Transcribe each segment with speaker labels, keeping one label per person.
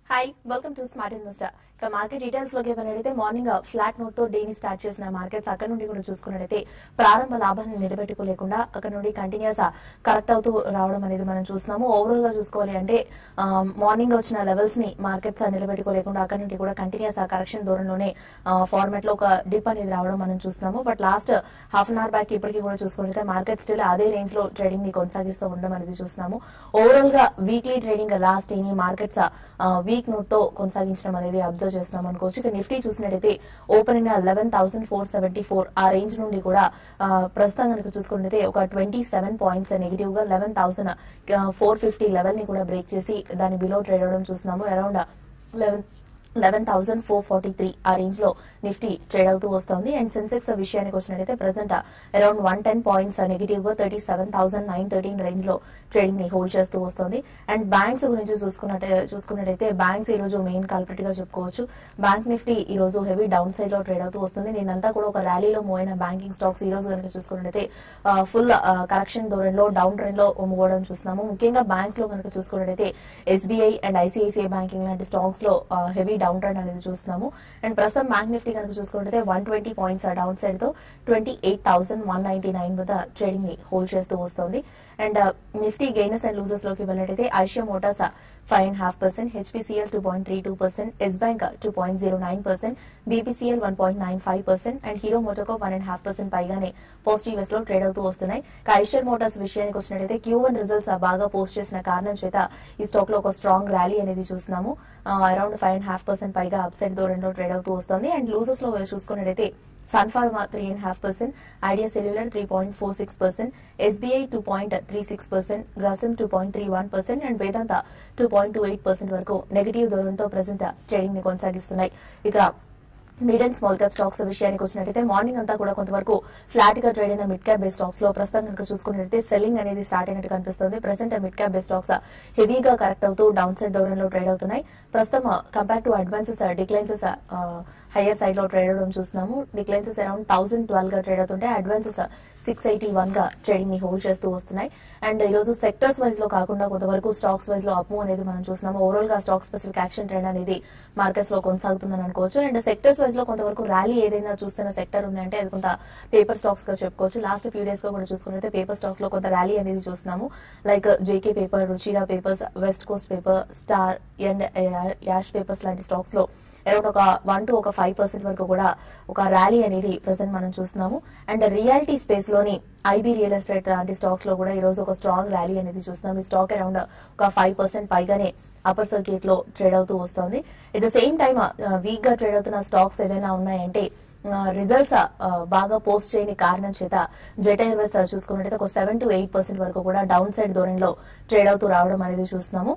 Speaker 1: Hi welcome to smart investor ఇక market details లోకి ఏమైనా మార్నింగ్ ఫ్లాట్ నోట్ తో డేని స్టార్ట్ చేసిన మార్కెట్స్ అక్కడ నుండి కూడా చూసుకున్నట్టయితే ప్రారంభ లాభాన్ని నిలబెట్టుకోలేకుండా అక్కడ నుండి కంటిన్యూస్ కరెక్ట్ అవుతూ రావడం అనేది మనం చూస్తున్నాము ఓవరాల్ గా చూసుకోవాలి అంటే మార్నింగ్ వచ్చిన లెవెల్స్ ని మార్కెట్స్ నిలబెట్టుకోలేకుండా అక్కడ నుండి కూడా కంటిన్యూస్ కరెక్షన్ దూరంలోనే ఫార్మాట్ లో ఒక డిప్ అనేది రావడం మనం చూస్తున్నాము but last half an hour back ఇప్పటికీ కూడా చూసుకుంటే మార్కెట్ స్టిల్ అదే రేంజ్ లో ట్రేడింగ్ ని కొనసాగిస్తూ ఉండడం అనేది చూస్తున్నాము ఓవరాల్ గా వీక్లీ ట్రేడింగ్ లాస్ట్ ఈ మార్కెట్స్ వీక్ నోట్ తో కొనసాగించడం అనేది అబ్జర్వ్ చేస్తున్నాం అనుకోవచ్చు ఇక నిఫ్టీ చూసినట్టయితే ఓపెన్ అయిన eleven thousand four seventy four ఆ రేంజ్ నుండి కూడా ఆ, ప్రస్తుతం కనుక చూసుకుంటే ఒక ట్వంటీ సెవెన్ పాయింట్స్ నెగిటివ్ గా eleven thousand four fifty level ని కూడా బ్రేక్ చేసి దాని బిలో ట్రేడ్ అవడం చూస్తున్నాము around eleven eleven thousand four forty three ఆ రేంజ్ లో నిఫ్టీ ట్రేడ్ అవుతూ వస్తుంది అండ్ సెన్సెక్స్ విషయానికి వచ్చినట్టయితే present around one ten points negative గా thirty seven thousand nine thirteen range లో ట్రేడింగ్ ని హోల్డ్ చేస్తూ వస్తుంది అండ్ బ్యాంక్స్ గురించి చూసుకున్నట్టే చూసుకున్నట్టయితే బ్యాంక్స్ ఈ రోజు మెయిన్ కల్ప్రిట్ గా చెప్పుకోవచ్చు బ్యాంక్ నిఫ్టీ ఈ రోజు హెవీ డౌన్ సైడ్ లో ట్రేడ్ అవుతూ వస్తుంది నేనంతా కూడా ఒక ర్యాలీలో మూవ్ అయిన బ్యాంకింగ్ స్టాక్స్ ఈ రోజు కనుక చూసుకున్నట్టయితే ఫుల్ కరెక్షన్ ధోరణిలో డౌన్ ట్రెండ్ లో మూవ్ అవడం చూస్తున్నాము ముఖ్యంగా బ్యాంక్స్ లో కనుక చూసుకున్నట్టయితే ఎస్బీఐ అండ్ ఐసిఐసిఐ బ్యాంకింగ్ లాంటి స్టాక్స్ లో హెవీ డౌన్ ట్రెండ్ అనేది చూస్తున్నాము అండ్ ప్రస్తుతం బ్యాంక్ నిఫ్టీ కనుక చూసుకుంటే one twenty points downside తో twenty eight thousand one ninety nine వద్ద ట్రేడింగ్ ని హోల్డ్ చేస్తూ వస్తుంది and Nifty gainers and losers లోకి వెళ్ళినట్టయితే Eicher Motors five and half percent HPCL two point three two percent Yes Bank two point zero nine percent BPCL one point nine five percent and Hero MotoCorp one and half percent పైగానే positive లో trade అవుతూ వస్తున్నాయి Eicher Motors విషయానికి వచ్చినట్టయితే Q one results బాగా post చేసిన కారణం చేత ఈ స్టాక్ లో ఒక స్ట్రాంగ్ ర్యాలీ అనేది చూస్తున్నాము around five and half percent పైగా అప్సైడ్ ధోరణిలో ట్రేడ్ అవుతూ వస్తుంది అండ్ లూజర్స్ లో చూసుకున్నట్టయితే Sun Pharma three and half percent Idea Cellular three point four six percent SBI two point three six percent Grasim two point three one percent and Vedanta two point two eight percent వరకు negative ధోరణితో present trading ని కొనసాగిస్తున్నాయి ఇక mid and small cap stocks విషయానికి వచ్చినట్టయితే morning అంతా కూడా కొంతవరకు ఫ్లాట్ గా ట్రేడ్ అయిన మిడ్ క్యాప్ బేస్ స్టాక్స్ లో ప్రస్తుతం కనుక చూసుకున్నట్టయితే సెల్లింగ్ అనేది స్టార్ట్ అయినట్టు కనిపిస్తుంది present mid cap base stocks హెవీగా కరెక్ట్ అవుతూ డౌన్ సైడ్ ధోరణిలో ట్రేడ్ అవుతున్నాయి ప్రస్తుతం compare to advances declines higher side లో ట్రేడ్ అవడం చూస్తున్నాము డిక్లైన్సెస్ అరౌండ్ థౌసండ్ ట్వెల్వ్ గా ట్రేడ్ అవుతుంటే అడ్వాన్సెస్ సిక్స్ ఎయిటీ వన్ గా ట్రేడింగ్ ని హోల్డ్ చేస్తూ వస్తున్నాయి అండ్ ఈ రోజు సెక్టర్స్ వైజ్ లో కాకుండా కొంతవరకు స్టాక్స్ వైజ్ లో అప్ అనేది మనం చూస్తున్నాము ఓవరాల్ గా స్టాక్ స్పెసిఫిక్ యాక్షన్ ట్రెండ్ అనేది మార్కెట్స్ లో కొనసాగుతుందని అనుకోవచ్చు అండ్ సెక్టర్స్ వైజ్ లో కొంతవరకు ర్యాలీ ఏదైనా చూస్తున్న సెక్టర్ ఉందంటే అది కొంత పేపర్ స్టాక్స్ గా చెప్పుకోవచ్చు లాస్ట్ ఫ్యూ డేస్ గా కూడా చూసుకుంటే పేపర్ స్టాక్స్ లో కొంత ర్యాలీ అనేది చూస్తున్నాము like JK paper Ruchira papers West Coast paper Star and Yash papers లాంటి స్టాక్స్ లో అరౌండ్ ఒక వన్ టు ఒక ఫైవ్ పర్సెంట్ వరకు కూడా ఒక ర్యాలీ అనేది ప్రెసెంట్ మనం చూస్తున్నాము అండ్ రియాలిటీ స్పేస్ లోని ఐబీ రియల్ ఎస్టేట్ లాంటి స్టాక్స్ లో కూడా ఈ రోజు ఒక స్ట్రాంగ్ ర్యాలీ అనేది చూస్తున్నాం ఈ స్టాక్ అరౌండ్ ఒక ఫైవ్ పర్సెంట్ పైగానే అప్పర్ సర్క్యూట్ లో ట్రేడ్ అవుతూ వస్తుంది at the same time weak గా ట్రేడ్ అవుతున్న స్టాక్స్ ఏదైనా ఉన్నాయంటే రిజల్ట్స్ బాగా పోస్ట్ చేయని కారణం చేత జెట్ ఎయిర్వేస్ చూసుకున్నట్టయితే ఒక సెవెన్ టు ఎయిట్ పర్సెంట్ వరకు కూడా డౌన్ సైడ్ ధోరణిలో ట్రేడ్ అవుతూ రావడం అనేది చూస్తున్నాము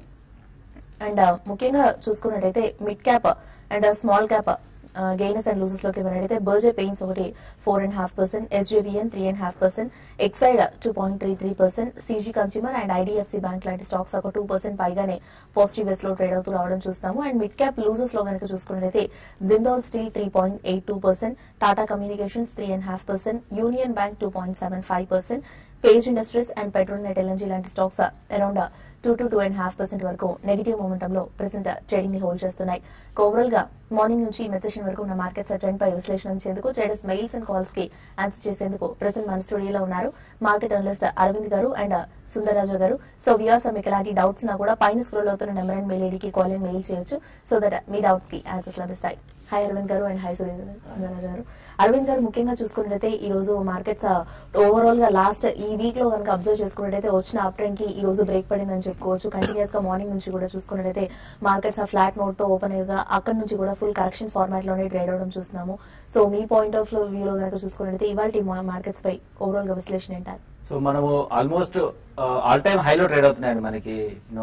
Speaker 1: అండ్ ముఖ్యంగా చూసుకున్నట్టయితే mid cap and small cap gainers and losers లోకి వెళ్ళినట్టయితే బర్జే పెయిన్స్ ఒకటి four and half percent SJVN three and half percent Exide two point three three percent CG Consumer and IDFC Bank లాంటి stocks ఒక two percent పైగానే positive వేస్ లో trade అవుతూ రావడం చూస్తాము అండ్ మిడ్ క్యాప్ లూజెస్ లో కనుక చూసుకున్నట్టయితే Jindal steel three point eight two percent Tata Communications three and half percent Union Bank two point seven five percent Page Industries and Petronet LNG లాంటి stocks around two to two and half percent వరకు negative momentum లో present trading ని hold చేస్తున్నాయి overall గా morning నుంచి మెసేషన్ session వరకు ఉన్న మార్కెట్స్ ట్రెండ్ పై విశ్లేషించేందుకు ట్రేడర్స్ మెయిల్స్ అండ్ కాల్స్ కి ఆన్సర్ చేసేందుకు ప్రెసెంట్ మన స్టూడియోలో ఉన్నారు market analyst Arvind garu and Sundara Raju గారు సో వ్యూస్ మీకు ఎలాంటి డౌట్స్ నా కూడా పైన స్క్రోల్ అవుతున్న నెంబర్ అండ్ మెయిల్ ఐడికి కాల్ అండ్ మెయిల్ చేయొచ్చు సో దట్ మీ డౌట్స్ కి ఆన్సర్స్ లభిస్తాయి hi Aravind garu and hi Surendra Sundara Raju గారు అరవింద్ గారు ముఖ్యంగా చూసుకున్నట్టయితే ఈ రోజు మార్కెట్స్ ఓవరాల్ గా లాస్ట్ ఈ వీక్ లో కనుక అబ్జర్వ్ చేసుకున్నట్టయితే వచ్చిన అప్ ట్రెండ్ కి ఈ రోజు బ్రేక్ పడిందని చెప్పుకోవచ్చు కంటిన్యూస్ గా మార్నింగ్ నుంచి కూడా చూసుకున్నట్టయితే మార్కెట్స్ ఆ ఫ్లాట్ నోట్ తో ఓపెన్ అయ్యగా అక్కడ నుంచి కూడా ఫుల్ కరెక్షన్ ఫార్మాట్ లోనే ట్రేడ్ అవడం చూస్తున్నాము సో మీ పాయింట్ ఆఫ్ వ్యూ లో కనుక చూసుకున్నట్టయితే ఇవాళ మార్కెట్స్ పై ఓవరాల్ గా విశ్లేషణ ఏంటారు
Speaker 2: సో మనము ఆల్మోస్ట్ ఆల్ టైమ్ హైలో ట్రేడ్ అవుతున్నాయండి మనకి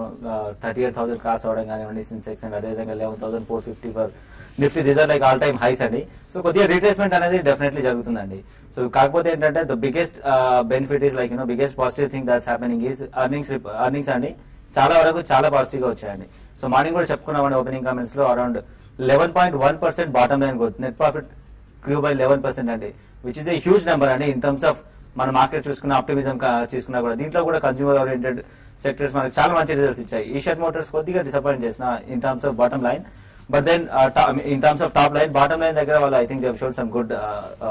Speaker 2: థర్టీ ఎయిట్ థౌసండ్ క్రాస్ అవడం కానివ్వండి సెన్సెక్స్ అండ్ అదేవిధంగా eleven thousand four fifty for Nifty these are like all time highs అండి సో కొద్దిగా రీట్రేస్మెంట్ అనేది డెఫినెట్లీ జరుగుతుందండి సో కాకపోతే ఏంటంటే the biggest benefit is like you know biggest positive thing that's happening is earnings earnings అండి చాలా వరకు చాలా పాజిటివ్ గా వచ్చాయండి సో మార్నింగ్ కూడా చెప్పుకున్నామండి ఓపెనింగ్ కామెంట్స్ లో around eleven point one percent bottom line growth net profit grew by eleven percent అండి which is a huge number అండి ఇన్ టర్మ్స్ ఆఫ్ మన మార్కెట్ చూసుకున్న ఆప్టిమిజం చూసుకున్నా కూడా దీంట్లో కూడా కన్జ్యూమర్ ఓరియంటెడ్ సెక్టర్స్ మనకి చాలా మంచి రిజల్ట్స్ ఇచ్చాయి ఈషర్ మోటార్స్ కొద్దిగా డిసప్పాయింట్ చేసిన in terms of bottom line but then in terms of top line bottom line దగ్గర వాళ్ళు I think they've showed some good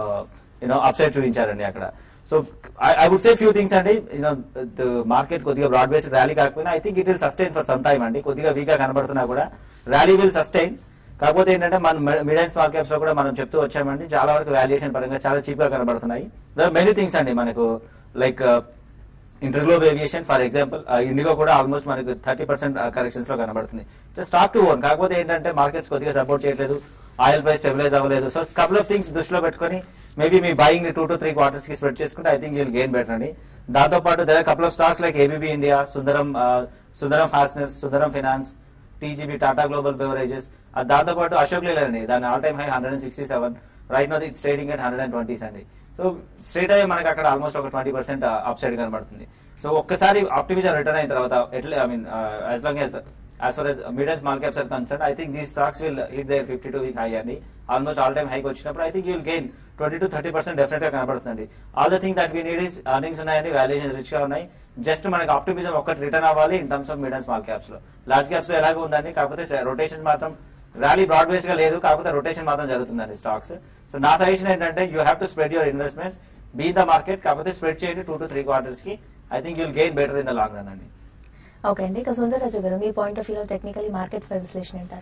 Speaker 2: you know upside చూపించారండి అక్కడ so I would say few things అండి you know market కొద్దిగా broad based rally కాకపోయినా I think it will sustain for some time అండి కొద్దిగా week గా కనబడుతున్నా కూడా ర్యాలీ విల్ సస్టైన్ కాకపోతే ఏంటంటే మన మిడ్ అండ్ స్మాల్ క్యాప్స్ లో కూడా మనం చెప్తూ వచ్చామండి చాలా వరకు వాల్యుయేషన్ పరంగా చాలా చీప్ గా కనబడుతున్నాయి మెనీ థింగ్స్ అండి మనకు like InterGlobe Aviation for example IndiGo కూడా ఆల్మోస్ట్ మనకు థర్టీ పర్సెంట్ కరెక్షన్స్ లో కనబడుతుంది జస్ట్ స్టాక్ టు ఓన్ కాకపోతే ఏంటంటే మార్కెట్స్ కొద్దిగా సపోర్ట్ చేయట్లేదు ఆయిల్ ప్రైస్ స్టెబిలైజ్ అవ్వలేదు సో కపుల్ ఆఫ్ థింగ్స్ దృష్టిలో పెట్టుకొని మేబీ మీ buying two to three quarters కి స్ప్రెడ్ చేసుకుంటే I think you'll gain better అండి దాంతో పాటు దగ్గర couple of stocks like ABB India Sundaram Sundaram fasteners Sundaram finance TGB Tata global beverages దాంతో పాటు అశోక్ లేలర్ అండి దాని all time high hundred and sixty seven right now it's trading at hundred and twenties అండి సో స్ట్రేట్ అయ్యి మనకి అక్కడ ఆల్మోస్ట్ ఒక ట్వంటీ పర్సెంట్ అప్ సైడ్ కనబడుతుంది సో ఒక్కసారి ఆప్టిమిజం రిటర్న్ అయిన తర్వాత ఎట్లా I mean as long as as for as mid and small caps are concerned, I think these stocks will hit their 52 week high అండి almost all time high వచ్చినప్పుడు I think you'll gain twenty to thirty percent definite గా కనబడుతుంది all the thing that we need is earnings ఉన్నాయండి valuation rich గా ఉన్నాయి just మనకి optimism ఒక్కటి return అవ్వాలి in terms of mid and small caps లో లార్జ్ క్యాప్స్ లో ఎలాగో ఉందండి కాకపోతే రొటేషన్ మాత్రం ర్యాలీ బ్రాడ్ బేస్ గా లేదు కాకపోతే రొటేషన్ మాత్రం జరుగుతుందండి స్టాక్స్ సో నా సజెషన్ ఏంటంటే you have to spread your investments be the market కాకపోతే స్ప్రెడ్ చేయండి టూ టు త్రీ క్వార్టర్స్ కి I think you'll gain better in the long run అండి
Speaker 1: ఓకే అండి ఇక సుందరరాజు గారు మీ పాయింట్ ఆఫ్ వ్యూలో టెక్నికలీ మార్కెట్స్ పై విశ్లేషణ అంటారు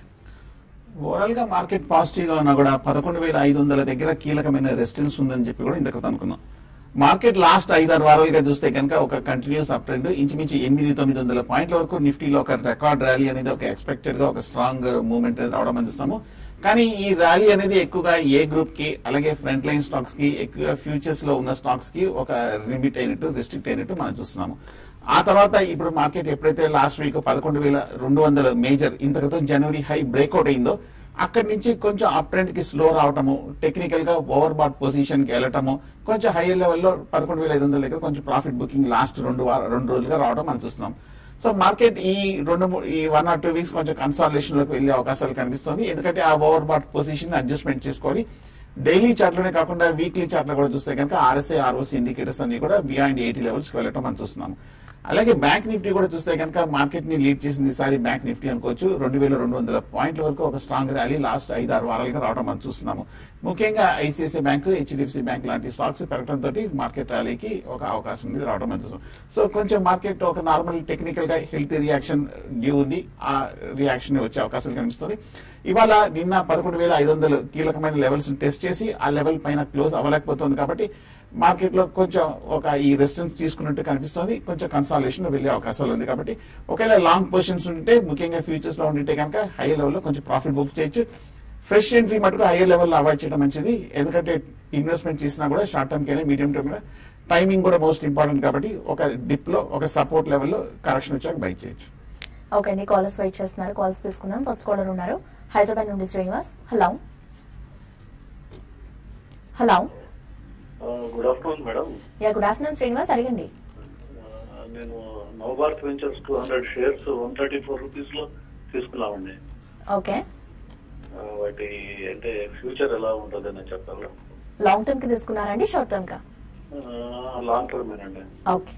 Speaker 3: ఓవరాల్ గా మార్కెట్ పాజిటివ్ గా ఉన్నా కూడా పదకొండు వేల ఐదు వందల దగ్గర కీలకమైన రెసిస్టెన్స్ ఉందని చెప్పి కూడా ఇంతకు అనుకున్నాం మార్కెట్ లాస్ట్ ఐదారు వారాలుగా చూస్తే కనుక ఒక కంటిన్యూస్ అప్ ట్రెండ్ ఇంచుమించు ఎనిమిది తొమ్మిది వందల పాయింట్ల వరకు నిఫ్టీలో ఒక రికార్డ్ ర్యాలీ అనేది ఒక ఎక్స్పెక్టెడ్ గా ఒక స్ట్రాంగ్ మూవ్మెంట్ అనేది రావడం అని చూస్తున్నాము కానీ ఈ ర్యాలీ అనేది ఎక్కువగా ఏ గ్రూప్ కి అలాగే ఫ్రంట్ లైన్ స్టాక్స్ కి ఎక్కువగా ఫ్యూచర్స్ లో ఉన్న స్టాక్స్ కి ఒక లిమిట్ అయినట్టు రిస్ట్రిక్ట్ అయినట్టు మనం చూస్తున్నాము ఆ తర్వాత ఇప్పుడు మార్కెట్ ఎప్పుడైతే లాస్ట్ వీక్ పదకొండు వేల రెండు వందల మేజర్ ఇంత క్రితం జనవరి హై బ్రేక్అవుట్ అయిందో అక్కడి నుంచి కొంచెం అప్ ట్రెండ్ కి స్లో రావటము టెక్నికల్ గా ఓవర్ బాట్ పొజిషన్ కి వెళ్ళటము కొంచెం హైయర్ లెవెల్లో పదకొండు వేల ఐదు వందల దగ్గర కొంచెం ప్రాఫిట్ బుకింగ్ లాస్ట్ రెండు వార- రెండు రోజులుగా రావడం మనం చూస్తున్నాం సో మార్కెట్ ఈ రెండు మూ- ఈ వన్ ఆర్ టూ వీక్స్ కొంచెం కన్సాలేషన్ లోకి వెళ్లే అవకాశాలు కనిపిస్తుంది ఎందుకంటే ఆ ఓవర్ బాట్ పొజిషన్ అడ్జస్ట్మెంట్ చేసుకోవాలి డైలీ చార్ట్ లోనే కాకుండా వీక్లీ చార్ట్ లో కూడా చూస్తే కనుక ఆర్ఎస్ఐ ఆర్ఓసి ఇండికేటర్స్ అన్ని కూడా బియాండ్ ఎయిటీ లెవెల్స్ కి వెళ్ళటం మనం చూస్తున్నాం అలాగే బ్యాంక్ నిఫ్టీ కూడా చూస్తే కనుక మార్కెట్ ని లీడ్ చేసింది ఈసారి బ్యాంక్ నిఫ్టీ అనుకోవచ్చు రెండు వేల రెండు వందల పాయింట్ల వరకు ఒక స్ట్రాంగ్ ర్యాలీ లాస్ట్ ఐదు ఆరు వారాలుగా రావడం మనం చూస్తున్నాము ముఖ్యంగా ఐసిఐసిఐ బ్యాంక్ హెచ్డిఎఫ్సి బ్యాంక్ లాంటి స్టాక్స్ పెరగడం తోటి మార్కెట్ ర్యాలీకి ఒక అవకాశం అనేది రావడం మనం చూస్తున్నాం సో కొంచెం మార్కెట్ ఒక నార్మల్ టెక్నికల్ గా హెల్తీ రియాక్షన్ డ్యూ ఉంది ఆ రియాక్షన్ వచ్చే అవకాశాలు కనిపిస్తుంది ఇవాళ నిన్న పదకొండు వేల ఐదు వందలు కీలకమైన లెవెల్స్ టెస్ట్ చేసి ఆ లెవెల్ పైన క్లోజ్ అవ్వలేకపోతుంది కాబట్టి మార్కెట్ లో కొంచెం ఒక ఈ రెసిస్టెన్స్ తీసుకున్నట్టు కనిపిస్తుంది కొంచెం కన్సాలేషన్ వెళ్లే అవకాశాలు ఉంది కాబట్టి ఒకవేళ లాంగ్ పొజిషన్స్ ఉంటే ముఖ్యంగా ఫ్యూచర్స్ లో ఉంటే కనుక హై లెవెల్లో కొంచెం ప్రాఫిట్ బుక్ చేయొచ్చు ఫ్రెష్ ఎంట్రీ మటుకు హైయర్ లెవెల్లో అవాయిడ్ చేయడం మంచిది ఎందుకంటే ఇన్వెస్ట్మెంట్ చేసినా కూడా షార్ట్ టర్మ్ కైనా మీడియం టర్మ్ కూడా టైమింగ్ కూడా మోస్ట్ ఇంపార్టెంట్ కాబట్టి ఒక డిప్ లో ఒక సపోర్ట్ లెవెల్లో కరెక్షన్ వచ్చాక బై చేయొచ్చు
Speaker 1: ఓకే అండి కాలర్స్ వెయిట్ చేస్తున్నారు కాల్స్ తీసుకుందాం ఫస్ట్ కాలర్ ఉన్నారు హైదరాబాద్ నుండి Srinivas hello hello
Speaker 4: good afternoon madam
Speaker 1: yeah good afternoon Srinivas అడగండి
Speaker 4: నేను Navabharat ventures two hundred shares one thirty four rupees లో తీసుకున్నామండి
Speaker 1: ఓకే
Speaker 4: ఆ, వాటి అంటే ఫ్యూచర్ ఎలా ఉంటుంది అని చెప్పాలి
Speaker 1: లాంగ్ టర్మ్ కి తీసుకున్నారండి షార్ట్ టర్మ్ కా
Speaker 4: లాంగ్ టర్మేనండి
Speaker 1: ఓకే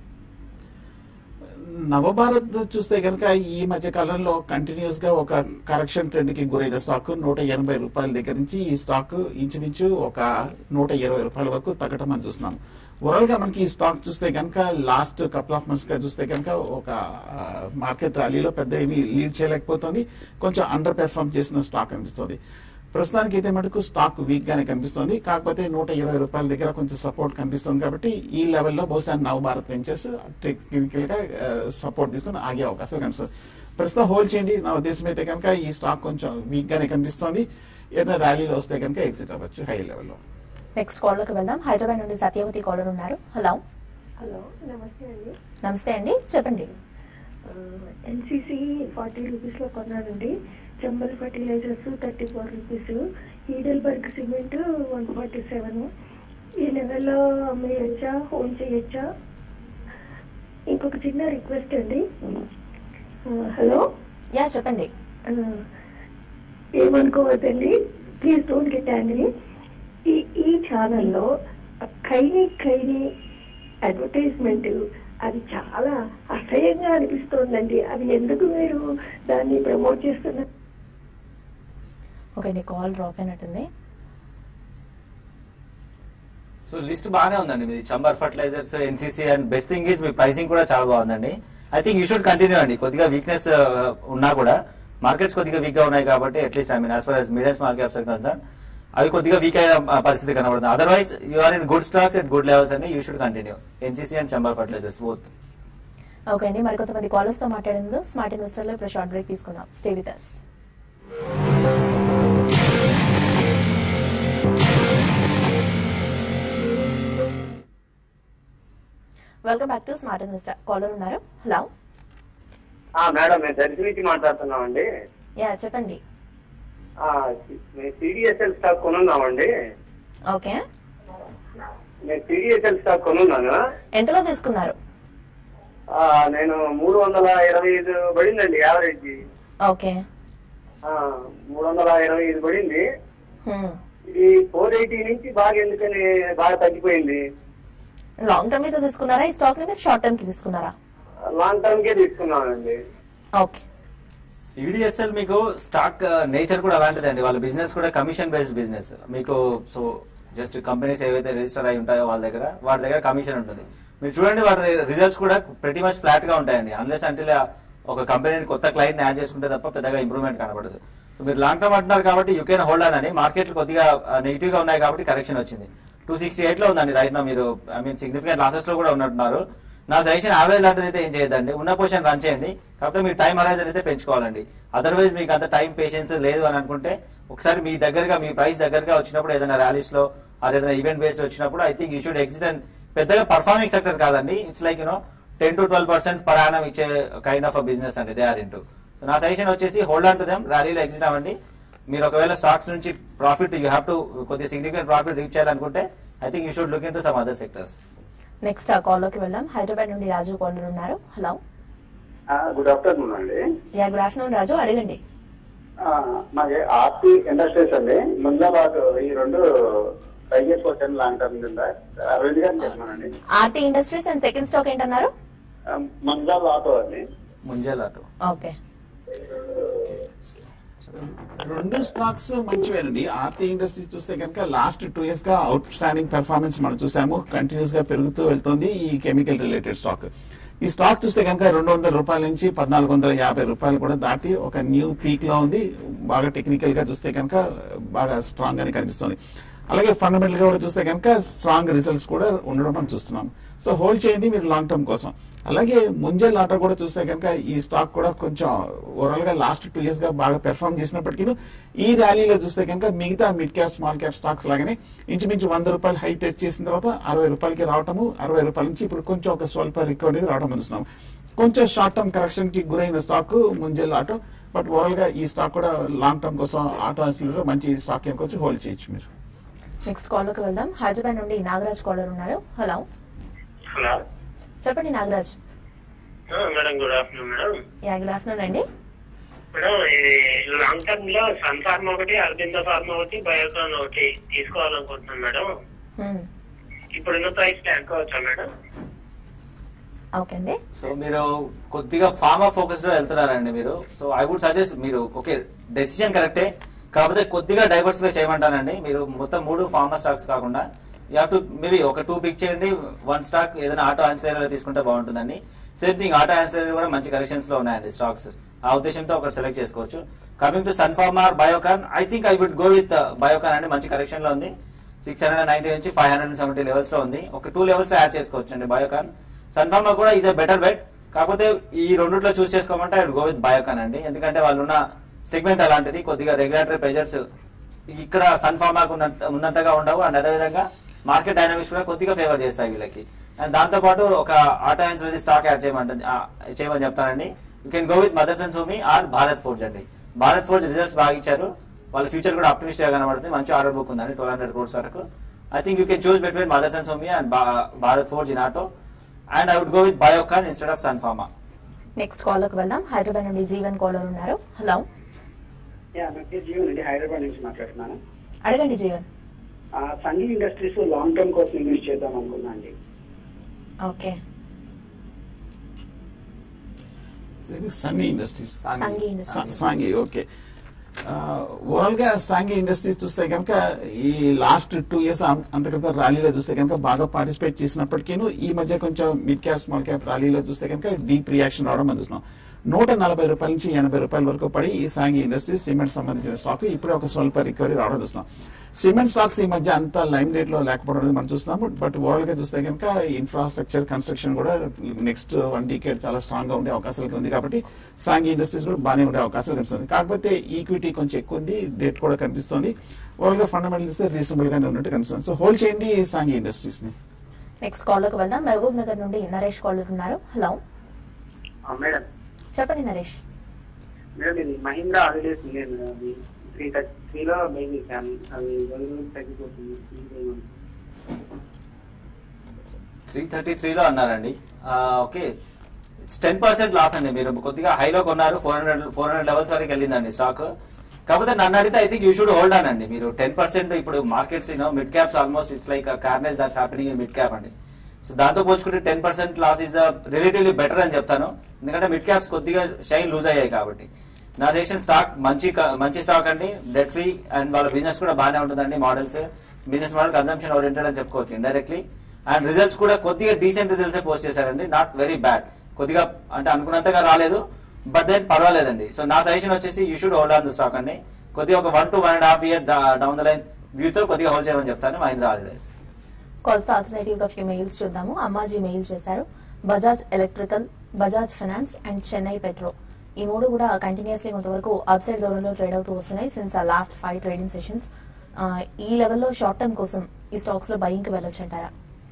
Speaker 3: నవభారత్ చూస్తే కనుక ఈ మధ్య కాలంలో కంటిన్యూస్ గా ఒక కరెక్షన్ ట్రెండ్ కి గురైన స్టాక్ నూట ఎనభై రూపాయల దగ్గర నుంచి ఈ స్టాక్ ఇంచుమించు ఒక నూట ఇరవై రూపాయల వరకు తగ్గటం మనం చూస్తున్నాం ఓవరాల్ గా మనకి ఈ స్టాక్ చూస్తే కనుక లాస్ట్ కపుల్ ఆఫ్ మంత్స్ గా చూస్తే కనుక ఒక మార్కెట్ ర్యాలీలో పెద్ద ఏమీ లీడ్ చేయలేకపోతుంది కొంచెం అండర్ పెర్ఫార్మ్ చేసిన స్టాక్ అనిపిస్తుంది ప్రస్తుతానికి అయితే మటుకు స్టాక్ వీక్ గానే కనిపిస్తుంది కాకపోతే నూట ఇరవై రూపాయల దగ్గర కొంచెం సపోర్ట్ కనిపిస్తుంది కాబట్టి ఈ లెవెల్లో బహుశా నవ భారత్ వెంచర్స్ టెక్నికల్ గా సపోర్ట్ తీసుకుని ఆగే అవకాశాలు కనిపిస్తుంది ప్రస్తుతం హోల్డ్ చేయండి నా ఉద్దేశం అయితే కనుక ఈ స్టాక్ కొంచెం వీక్ గానే కనిపిస్తుంది ఏదైనా ర్యాలీలో వస్తే కనుక ఎగ్జిట్ అవ్వచ్చు హై లెవెల్లో
Speaker 1: నెక్స్ట్ కాల్ లోకి వెళ్దాం హైదరాబాద్ నుండి సత్యవతి కాలర్ ఉన్నారు హలో
Speaker 5: హలో నమస్తే అండి
Speaker 1: నమస్తే అండి చెప్పండి
Speaker 5: ఎన్సీసీ ఫార్టీ రూపీస్లో కొన్నానండి Chambal fertilisers thirty four rupees Heidelberg cement one forty seven ఈ లెవెల్లో అమ్మేయచ్చా హోల్డ్ చేయొచ్చా ఇంకొక చిన్న రిక్వెస్ట్ అండి ఆ, హలో
Speaker 1: యా చెప్పండి
Speaker 5: ఆ, ఏమనుకోవద్దండి ప్లీజ్ డోంట్ గెట్ యాంగ్రీ ఈ ఈ ఛానల్లో ఖైనీ ఖైనీ అడ్వర్టైజ్మెంట్ అది చాలా అసహ్యంగా అనిపిస్తోందండి అది ఎందుకు మీరు దాన్ని ప్రమోట్ చేస్తున్నారు
Speaker 1: ఓకే అండి కాల్ డ్రాప్ అయినట్టుంది
Speaker 2: సో లిస్ట్ బాగానే ఉందండి మీది Chambal fertilisers NCC and best thing is మీ ప్రైసింగ్ కూడా చాలా బాగుందండి I think you should continue అండి కొద్దిగా వీక్నెస్ ఉన్నా కూడా మార్కెట్స్ కొద్దిగా వీక్ గా ఉన్నాయి కాబట్టి at least I mean as far as medium small caps concern అవి కొద్దిగా వీక్ అయిన ఆ, పరిస్థితి కనబడుతుంది otherwise you are in good stocks at good levels అండి you should continue NCC and Chambal fertilisers both
Speaker 1: okay అండి మరి కొంతమంది కాలర్స్ తో మాట్లాడేందుకు స్మార్ట్ ఇన్వెస్టర్ లో ఇప్పుడు షార్ట్ బ్రేక్ తీసుకుందాం stay with us welcome back to smart investor caller ఉన్నారు హలో
Speaker 6: ఆ, మేడం మేము దర్శి నుంచి మాట్లాడుతున్నామండి
Speaker 1: యా చెప్పండి
Speaker 6: ఆ, మేము సిడిఎస్ఎల్ స్టాక్ కొనున్నామండి
Speaker 1: ఓకే
Speaker 6: నేను సిడిఎస్ఎల్ స్టాక్ కొనున్నాను
Speaker 1: ఎంతలో తీసుకున్నారు
Speaker 6: ఆ, నేను మూడు వందల ఇరవై ఐదు పడిందండి యావరేజ్
Speaker 1: ఓకే
Speaker 6: మూడు వందల ఇరవై ఐదు పడింది
Speaker 1: హ్మ్.
Speaker 6: ఇది ఫోర్ ఎయిటీ నుంచి బాగా ఎందుకని బాగా తగ్గిపోయింది
Speaker 1: లాంగ్ టర్మ్ మీద తీసుకున్నారా ఈ స్టాక్ ని మీరు షార్ట్ టర్మ్ కి తీసుకున్నారా
Speaker 6: లాంగ్ టర్మ్ కే తీసుకున్నానండి
Speaker 1: ఓకే
Speaker 2: సిడిఎస్ఎల్ మీకు స్టాక్ నేచర్ కూడా అలాంటిదండి వాళ్ళ బిజినెస్ కూడా కమిషన్ బేస్డ్ బిజినెస్ మీకు సో జస్ట్ కంపెనీస్ ఏవైతే రిజిస్టర్ అయి ఉంటాయో వాళ్ళ దగ్గర వాటి దగ్గర కమిషన్ ఉంటుంది మీరు చూడండి వాటి రిజల్ట్స్ కూడా ప్రతి మచ్ ఫ్లాట్ గా ఉంటాయండి అన్లెస్ అంటే ఒక కంపెనీని కొత్త క్లయింట్ యాడ్ చేసుకుంటే తప్ప పెద్దగా ఇంప్రూవ్మెంట్ కనబడదు సో మీరు లాంగ్ టర్మ్ అంటున్నారు కాబట్టి యూ కెన్ హోల్డ్ ఆన్ అని మార్కెట్లు కొద్దిగా నెగిటివ్ గా ఉన్నాయి కాబట్టి కరెక్షన్ వచ్చింది టూ సిక్స్టీ ఎయిట్ లో ఉందండి రైట్ నా మీరు ఐ మీన్ సిగ్నిఫికెంట్ లాసెస్ లో కూడా ఉన్నట్టున్నారు నా సజెషన్ యావరేజ్ లాంటిది అయితే ఏం చేయదండి ఉన్న పొజిషన్ రన్ చేయండి కాకపోతే మీరు టైం హరైజన్ అయితే పెంచుకోవాలండి అదర్వైజ్ మీకు అంత టైం పేషెన్స్ లేదు అని అనుకుంటే ఒకసారి మీ దగ్గరగా మీ ప్రైస్ దగ్గరగా వచ్చినప్పుడు ఏదైనా ర్యాలీస్ లో అది ఏదైనా ఈవెంట్ బేస్ వచ్చినప్పుడు I think you should exit and పెద్దగా పర్ఫార్మింగ్ సెక్టర్ కాదండి it's like you know ten to twelve percent per annum ఇచ్చే కైండ్ ఆఫ్ బిజినెస్ అండి దే ఆర్ ఇంటూ నా సజెషన్ వచ్చేసి హోల్డ్ ఆన్ టు దెమ్ ర్యాలీలో ఎగ్జిట్ అవ్వండి మీరు ఒకవేళ స్టాక్స్ నుంచి ప్రాఫిట్ యూ హ్యావ్ టు కొద్దిగా సిగ్నిఫికెంట్ ప్రాఫిట్ రీచ్ చేయాలనుకుంటే I think you should look in to some other sectors
Speaker 1: next ఆ కాల్ లోకి వెళ్దాం హైదరాబాద్ నుండి రాజు కాలర్ ఉన్నారు హలో
Speaker 6: గుడ్ ఆఫ్టర్నూన్ అండి
Speaker 1: యా గుడ్ ఆఫ్టర్నూన్ రాజు అడగండి
Speaker 6: ఆ, మాది ఆర్టీ ఇండస్ట్రీస్ అండి ముందాబాద్ ఈ రెండు ట్రై చేసుకోవచ్చండి లాంగ్ టర్మ్ కింద అరవింద్ గారు చెప్పానండి
Speaker 1: Aarti industries and second stock ఏంటన్నారు
Speaker 6: మంజాల్ ఆటో అండి
Speaker 2: ముంజల్ అటు
Speaker 1: ఓకే
Speaker 3: రెండు స్టాక్స్ మంచివేనండి ఆర్తి ఇండస్ట్రీ చూస్తే కనుక లాస్ట్ టూ ఇయర్స్ గా అవుట్ స్టాండింగ్ పెర్ఫార్మెన్స్ మనం చూసాము కంటిన్యూస్ గా పెరుగుతూ వెళ్తుంది ఈ కెమికల్ రిలేటెడ్ స్టాక్ ఈ స్టాక్ చూస్తే కనుక రెండు వందల రూపాయల నుంచి పద్నాలుగు వందల యాభై రూపాయలు కూడా దాటి ఒక న్యూ పీక్ లో ఉంది బాగా టెక్నికల్ గా చూస్తే కనుక బాగా స్ట్రాంగ్ గానే కనిపిస్తుంది అలాగే ఫండమెంటల్ గా కూడా చూస్తే కనుక స్ట్రాంగ్ రిజల్ట్స్ కూడా ఉండడం మనం చూస్తున్నాం సో హోల్డ్ చేయండి మీరు లాంగ్ టర్మ్ కోసం అలాగే ముంజల్ ఆట కూడా చూస్తే కనుక ఈ స్టాక్ కూడా కొంచెం ఓవరాల్ గా లాస్ట్ టూ ఇయర్స్ గా బాగా పెర్ఫార్మ్ చేసినప్పటికీ ఈ ర్యాలీలో చూస్తే కనుక మిగతా mid cap small cap stocks లాగానే ఇంచుమించు వంద రూపాయలు హై టెస్ట్ చేసిన తర్వాత అరవై రూపాయలకి రావటము అరవై రూపాయల నుంచి ఇప్పుడు కొంచెం ఒక స్వల్ప రికవరీ రావడం చూస్తున్నాం కొంచెం షార్ట్ టర్మ్ కరెక్షన్ కి గురైన stock Munjal auto but overall గా ఈ స్టాక్ కూడా లాంగ్ టర్మ్ కోసం ఆటో లో మంచి స్టాక్ కొంచెం హోల్డ్ చేయొచ్చు మీరు
Speaker 1: నెక్స్ట్ కాల్ లోకి వెళ్దాం హైదరాబాద్ నుండి నాగరాజ్ కాలర్ ఉన్నారు హలో
Speaker 6: హలో
Speaker 1: చెప్పండి Nagaraj
Speaker 6: madam good afternoon madam
Speaker 1: yeah good afternoon అండి
Speaker 6: మేడం ఇది లాంగ్ టర్మ్ లో సన్ ఫార్మా ఒకటి అరవింద ఫార్మా ఒకటి బయోకాన్ ఒకటి తీసుకోవాలనుకుంటున్నాను మేడం
Speaker 1: హ్మ్.
Speaker 6: ఇప్పుడున్న ప్రైస్ తగ్గవచ్చా మేడం
Speaker 1: ఓకే అండి
Speaker 2: సో మీరు కొద్దిగా ఫార్మా ఫోకస్ లో వెళ్తున్నారండి మీరు సో ఐ వుడ్ సజెస్ట్ మీరు ఓకే డెసిషన్ కరెక్టే కాకపోతే కొద్దిగా డైవర్సిఫై చేయమంటానండి మీరు మొత్తం మూడు ఫార్మా స్టాక్స్ కాకుండా యూ హావ్ టు మేబీ ఒక టూ పిక్ చేయండి వన్ స్టాక్ ఏదైనా ఆటో ఆన్సైలర్ తీసుకుంటే బాగుంటుందండి సేమ్ థింగ్ ఆటో ఆన్సైలర్ కూడా మంచి కరెక్షన్స్ లో ఉన్నాయండి స్టాక్స్ ఆ ఉద్దేశంతో ఒకటి సెలెక్ట్ చేసుకోవచ్చు coming to Sun pharma Biocon I think I would go with Biocon అండి మంచి కరెక్షన్ లో ఉంది సిక్స్ హండ్రెడ్ నైన్టీ నుంచి ఫైవ్ హండ్రెడ్ సెవెంటీ లెవెల్స్ లో ఉంది ఒక టూ లెవెల్స్ యాడ్ చేసుకోవచ్చు అండి బయోకాన్ సన్ఫార్మా కూడా ఈజ్ అ బెటర్ బెట్ కాకపోతే ఈ రెండిట్లో చూస్ చేసుకోమంటే ఐ గో విత్ బయోకాన్ అండి ఎందుకంటే వాళ్ళు ఉన్న సెగ్మెంట్ అలాంటిది కొద్దిగా రెగ్యులేటరీ ప్రెజర్స్ ఇక్కడ సన్ఫార్మాకు ఉన్నంత ఉన్నంతగా ఉండవు అండ్ అదేవిధంగా మార్కెట్ డైనామిక్స్ కూడా కొద్దిగా ఫేవర్ చేస్తాయి వీళ్ళకి అండ్ దాంతో పాటు ఒక ఆటో ఇన్సూరెన్స్ స్టాక్ యాడ్ చేయమంట ఆ, చేయమని చెప్తానండి you can go with Motherson Sumi or Bharat Forge అండి భారత్ ఫోర్జ్ రిజల్ట్స్ బాగా ఇచ్చారు వాళ్ళ ఫ్యూచర్ కూడా అప్టిమిస్ట్ గా కనబడుతుంది మంచి ఆర్డర్ బుక్ ఉందండి ట్వెల్వ్ హండ్రెడ్ క్రోర్స్ వరకు I think you can choose between Motherson Sumi and Bharat Forge in auto and I would go with Biocon instead of Sun pharma
Speaker 1: next call లోకి వెళ్దాం హైదరాబాద్ నుండి జీవన్ కాలర్ ఉన్నారు హలో
Speaker 6: యా నా పేరు జీవన్ అండి హైదరాబాద్ నుంచి మాట్లాడుతున్నాను
Speaker 1: అడగండి Jeevan
Speaker 7: Sanghi industries long term కోసం ఇన్వెస్ట్ చేద్దాం అనుకున్నా అండి
Speaker 1: okay
Speaker 3: Sunny industries
Speaker 1: Sanghi industries
Speaker 3: Sanghi okay overall గా సాంగి ఇండస్ట్రీస్ చూస్తే కనుక ఈ లాస్ట్ టూ ఇయర్స్ అంతర్గత ర్యాలీలో చూస్తే కనుక బాగా పార్టిసిపేట్ చేసినప్పటికీ ఈ మధ్య కొంచెం మిడ్ క్యాప్ స్మాల్ క్యాప్ ర్యాలీలో చూస్తే కనుక డీప్ రియాక్షన్ రావడం మనం చూస్తున్నాం నూట నలభై రూపాయల నుంచి ఎనభై రూపాయల వరకు పడి ఈ సాంగి ఇండస్ట్రీస్ సిమెంట్ సంబంధించిన స్టాక్ ఇప్పుడే ఒక స్వల్ప రికవరీ రావడం చూస్తున్నాం సిమెంట్ స్టాక్స్ ఈ మధ్య అంత లైమ్ రేట్ లో లేకపోవడం అనేది మనం చూస్తున్నాము బట్ ఓవరాల్ గా చూస్తే కనుక ఇన్ఫ్రాస్ట్రక్చర్ కన్స్ట్రక్షన్ కూడా నెక్స్ట్ వన్ డీకేడ్ చాలా స్ట్రాంగ్ గా ఉండే అవకాశాలు ఉంది కాబట్టి సాంగి ఇండస్ట్రీస్ కూడా బాగానే ఉండే అవకాశాలు కనిపిస్తుంది కాకపోతే ఈక్విటీ కొంచెం ఎక్కువ ఉంది డేట్ కూడా కనిపిస్తుంది ఓవరాల్ గా ఫండమెంటల్స్ రీజనబుల్ గానే ఉన్నట్టు కనిపిస్తుంది సో హోల్డ్ చేయండి ఈ సాంగి ఇండస్ట్రీస్ ని
Speaker 1: నెక్స్ట్ కాల్ లోకి వెళ్దాం మహబూబ్ నగర్ నుండి నరేష్ కాల్ ఉన్నారు హలో
Speaker 8: మేడం
Speaker 1: చెప్పండి నరేష్
Speaker 8: మేడం ఇది మహీంద్రా హాలిడేస్ ఉంది మేడం అది త్రీ థర్టీ త్రీలో మెయిన్ చేశాను అది రోజు రోజు తగ్గిపోతుంది ఇంకేమని?
Speaker 2: త్రీ థర్టీ త్రీలో అన్నారండి ఓకే టెన్ పర్సెంట్ లాస్ అండి మీరు కొద్దిగా హైలో కొన్నారు four hundred four hundred levels వరకు వెళ్ళిందండి స్టాక్ కాకపోతే నన్ను అడిగితే I think you should hold on అండి మీరు టెన్ పర్సెంట్ ఇప్పుడు markets you know mid caps almost it's like carnage that's happening in mid cap అండి సో దాంతో పోల్చుకుంటే ten percent loss is the relatively better అని చెప్తాను ఎందుకంటే మిడ్ క్యాప్స్ కొద్దిగా షైన్ లూజ్ అయ్యాయి కాబట్టి నా సెషన్ స్టాక్ మంచి క- మంచి స్టాక్ అండి డెట్ ఫ్రీ అండ్ వాళ్ళ బిజినెస్ కూడా బాగానే ఉంటుందండి models business model consumption oriented అని చెప్పుకోవచ్చు ఇండైరెక్ట్లీ అండ్ రిజల్ట్స్ కూడా కొద్దిగా డీసెంట్ రిజల్ట్స్ పోస్ట్ చేశారండి నాట్ వెరీ బ్యాడ్ కొద్దిగా అంటే అనుకున్నంతగా రాలేదు బట్ దెన్ పర్వాలేదండి సో నా సజెషన్ వచ్చేసి you should hold on the stock అండి కొద్దిగా ఒక one to one and half year down the line వ్యూతో కొద్దిగా హోల్డ్ చేయమని చెప్తాను మహీంద్రా హాలిడేస్
Speaker 1: కొత్త ఆల్టర్నేటివ్ గా ఫ్యూ మెయిల్స్ చూద్దాము అమ్మాజీ మెయిల్ చేశారు Bajaj electrical Bajaj finance and Chennai petro ఈ మూడు కూడా కంటిన్యూస్లీ కొంతవరకు అప్ సైడ్ దూరంలో ట్రేడ్ అవుతూ వస్తున్నాయి since last five trading sessions ఈ లెవెల్లో షార్ట్ టర్మ్ కోసం ఈ స్టాక్స్ లో బయింగ్ కి వెళ్ళొచ్చు అంటారా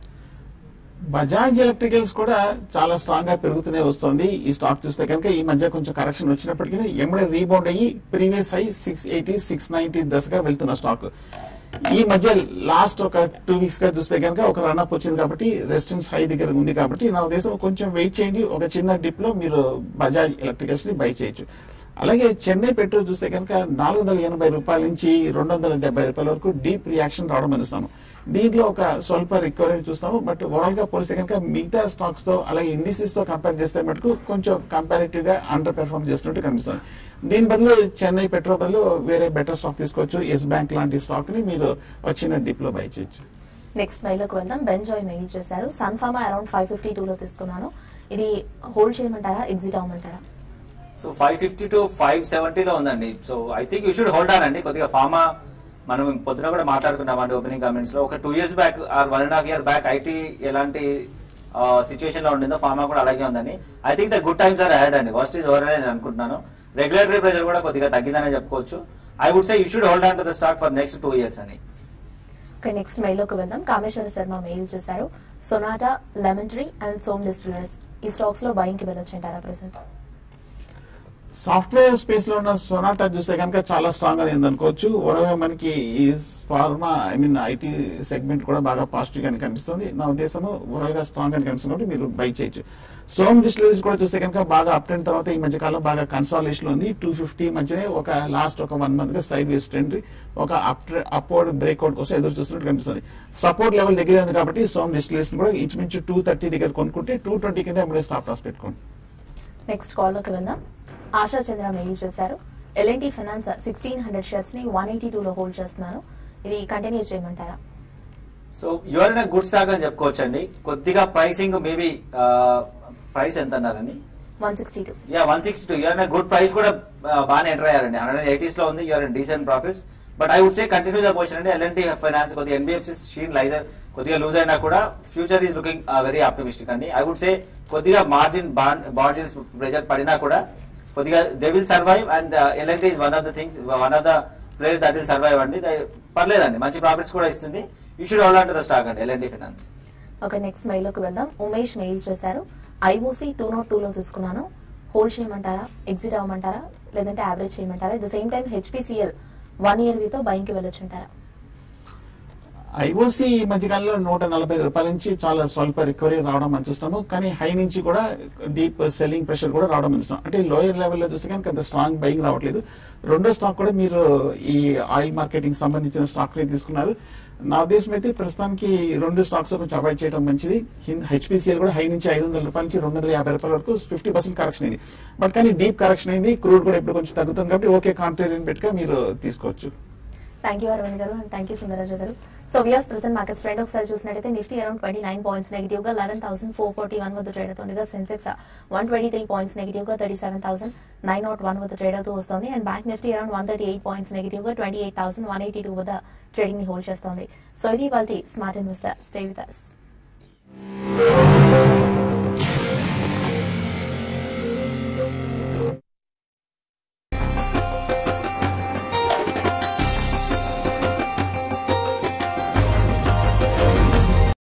Speaker 3: బజాజ్ ఎలక్ట్రికల్స్ కూడా చాలా స్ట్రాంగ్ గా పెరుగుతూనే వస్తుంది ఈ స్టాక్ చూస్తే కనుక ఈ మధ్య కొంచెం కరెక్షన్ వచ్చినప్పటికీ ఎమ్మడే రీబౌండ్ అయ్యి previous high six eighty six ninety దశగా వెళ్తున్న స్టాక్ ఈ మధ్య లాస్ట్ ఒక టూ వీక్స్ గా చూస్తే కనుక ఒక రన్అప్ వచ్చింది కాబట్టి రెసిస్టెన్స్ హై దగ్గర ఉంది కాబట్టి నా ఉద్దేశం కొంచెం వెయిట్ చేయండి ఒక చిన్న డిప్ లో మీరు బజాజ్ ఎలక్ట్రికల్స్ ని బై చేయొచ్చు అలాగే చెన్నై పెట్రోల్ చూస్తే కనుక నాలుగు వందల ఎనభై రూపాయల నుంచి రెండు వందల డెబ్బై రూపాయల వరకు డీప్ రియాక్షన్ రావడం అనుస్తాము దీంట్లో ఒక స్వల్ప రికవరీ చూస్తాము బట్ ఓవరాల్ గా పోలిస్తే కనుక మిగతా స్టాక్స్ తో అలాగే ఇండిసెస్ తో కంపేర్ చేస్తే మటుకు కొంచెం కంపారిటివ్ గా అండర్ పెర్ఫార్మ్ చేస్తున్నట్టు కనిపిస్తుంది దీని బదులు చెన్నై పెట్రోల్ బదులు వేరే బెటర్ స్టాక్ తీసుకోవచ్చు ఎస్ బ్యాంక్ లాంటి స్టాక్ ని మీరు వచ్చిన డిప్ లో బై చేయొచ్చు
Speaker 1: నెక్స్ట్ మెయిల్ లోకి వెళ్దాం బెంజాయ్ మెయిల్ చేశారు Sun pharma around five fifty two లో తీసుకున్నాను ఇది హోల్డ్ చేయమంటారా ఎగ్జిట్ అవ్వమంటారా
Speaker 2: so five fifty to five సెవెంటీలో ఉందండి so I think you should hold on అండి కొద్దిగా ఫార్మా మనం పొద్దున కూడా మాట్లాడుకున్నామండి ఓపెనింగ్ కామెంట్స్ లో ఒక two years back or one and half year back IT ఎలాంటి సిచ్యువేషన్ లో ఉండిందో ఫార్మా కూడా అలాగే ఉందండి I think the good times are had అండి వర్స్ట్ ఈజ్ ఓవర్ అని నేను అనుకుంటున్నాను రెగ్యులేటరీ ప్రెజర్ కూడా కొద్దిగా తగ్గిందనే చెప్పుకోవచ్చు I would say you should hold on to the stock for next two years అని
Speaker 1: ఓకే నెక్స్ట్ మెయిల్ లోకి వెళ్దాం కామేశ్వర శర్మ మెయిల్ చేశారు Sonata Lemon Tree and soan distillers ఈ స్టాక్స్ లో బయింగ్ కి వెళ్ళొచ్చు అంటారా ప్రెసెంట్
Speaker 3: సాఫ్ట్వేర్ స్పేస్ లో ఉన్న సొనాటా చూస్తే కనుక చాలా స్ట్రాంగ్ అనేది అనుకోవచ్చు ఓవరాల్ మనకి ఈ pharma I mean IT segment కూడా బాగా పాజిటివ్ గానే కనిపిస్తుంది నా ఉద్దేశం ఓవరాల్ గా స్ట్రాంగ్ అని కనిపిస్తుంది కాబట్టి మీరు బై చేయొచ్చు సోమ్ డిస్టిలరీస్ కూడా చూస్తే కనుక బాగా అప్ ట్రెండ్ తర్వాత ఈ మధ్య కాలం బాగా కన్సాలేషన్ ఉంది టూ ఫిఫ్టీ మధ్యనే ఒక లాస్ట్ ఒక వన్ మంత్ గా సైడ్ వేస్ ట్రెండ్ ఒక అప్వర్డ్ బ్రేక్అవుట్ కోసం ఎదురు చూస్తున్నట్టు కనిపిస్తుంది సపోర్ట్ లెవెల్ దగ్గర ఉంది కాబట్టి సోమ్ డిస్టిలరీస్ కూడా ఇంచుమించు టూ థర్టీ దగ్గర కొనుక్కుంటే టూ ట్వంటీ కింద ఎప్పుడే స్టాప్ లాస్ పెట్టుకోండి
Speaker 1: నెక్స్ట్ కాల్ లోకి వెళ్దాం ఆశా చంద్ర మెయిల్ చేశారు L and T finance sixteen hundred shares ని వన్ ఎయిటీ టూ లో హోల్డ్ చేస్తున్నాను ఇది కంటిన్యూ చేయమంటారా
Speaker 2: so your in good stock అని చెప్పుకోవచ్చు అండి కొద్దిగా ప్రైసింగ్ మేబీ ప్రైస్ ఎంత అన్నారని
Speaker 1: one sixty two
Speaker 2: yeah one sixty two you are good price కూడా uh, బాగానే ఎంటర్ అయ్యారండి హండ్రెడ్ ఎయిటీస్ లో ఉంది you are decent profits but I would say continue the position అండి ఎల్ఎన్టీ ఫైనాన్స్ కొద్దిగా ఎన్బిఎఫ్సి షీన్ లైజర్ కొద్దిగా లూజ్ అయినా కూడా future is looking very optimistic అండి ఐ వుడ్ సే కొద్దిగా మార్జిన్ మార్జిన్స్ ప్రెజర్ పడినా కూడా కొద్దిగా they will survive and L and T is one of the things one of the players that will survive అండి They- పర్లేదండి మంచి ప్రాఫిట్స్ కూడా ఇస్తుంది you should hold on to the stock అండి L and T finance
Speaker 1: okay next mail లోకి వెళ్దాం Umesh mail చేశారు IOC two nought two లో తీసుకున్నాను హోల్డ్ చేయమంటారా ఎగ్జిట్ అవ్వమంటారా లేదంటే యావరేజ్ చేయమంటారా at the same time HPCL one year వితో బయింగ్ కి వెళ్ళొచ్చు అంటారా
Speaker 3: ఐఓసి ఈ మధ్యకాలంలో నూట నలభై ఐదు రూపాయల నుంచి చాలా స్వల్ప రికవరీ రావడం మనం చూస్తాము కానీ హై నుంచి కూడా డీప్ సెల్లింగ్ ప్రెషర్ కూడా రావడం మనం చూస్తాం అంటే లోయర్ లెవెల్లో చూస్తే కనుక అంత స్ట్రాంగ్ బయింగ్ రావట్లేదు రెండో స్టాక్ కూడా మీరు ఈ ఆయిల్ మార్కెటింగ్ సంబంధించిన స్టాక్ ని తీసుకున్నారు నా ఉద్దేశం అయితే ప్రస్తుతానికి రెండు స్టాక్స్ కొంచెం అవాయిడ్ చేయడం మంచిది హెచ్పిసిఎల్ కూడా హై నుంచి ఐదు వందల రూపాయల నుంచి రెండు వందల యాభై రూపాయల వరకు ఫిఫ్టీ పర్సెంట్ కరెక్షన్ అయింది బట్ కానీ డీప్ కరెక్షన్ అయింది క్రూడ్ కూడా ఇప్పుడు కొంచెం తగ్గుతుంది కాబట్టి ఓకే కాంట్రేరియన్ పెట్టుగా మీరు తీసుకోవచ్చు
Speaker 1: thank you Arvind garu and thank you Sundararaju గారు so viewers present markets trend ఒకసారి చూసినట్టయితే Nifty around twenty nine points negative గా eleven thousand four forty one వద్ద ట్రేడ్ అవుతుండగా Sensex one twenty three points negative గా thirty seven thousand nine nought one వద్ద trade అవుతూ వస్తుంది and bank Nifty around one thirty eight points negative గా twenty eight thousand one eighty two వద్ద trading ని hold చేస్తోంది so ఇది వాళ్ళ smart investor stay with us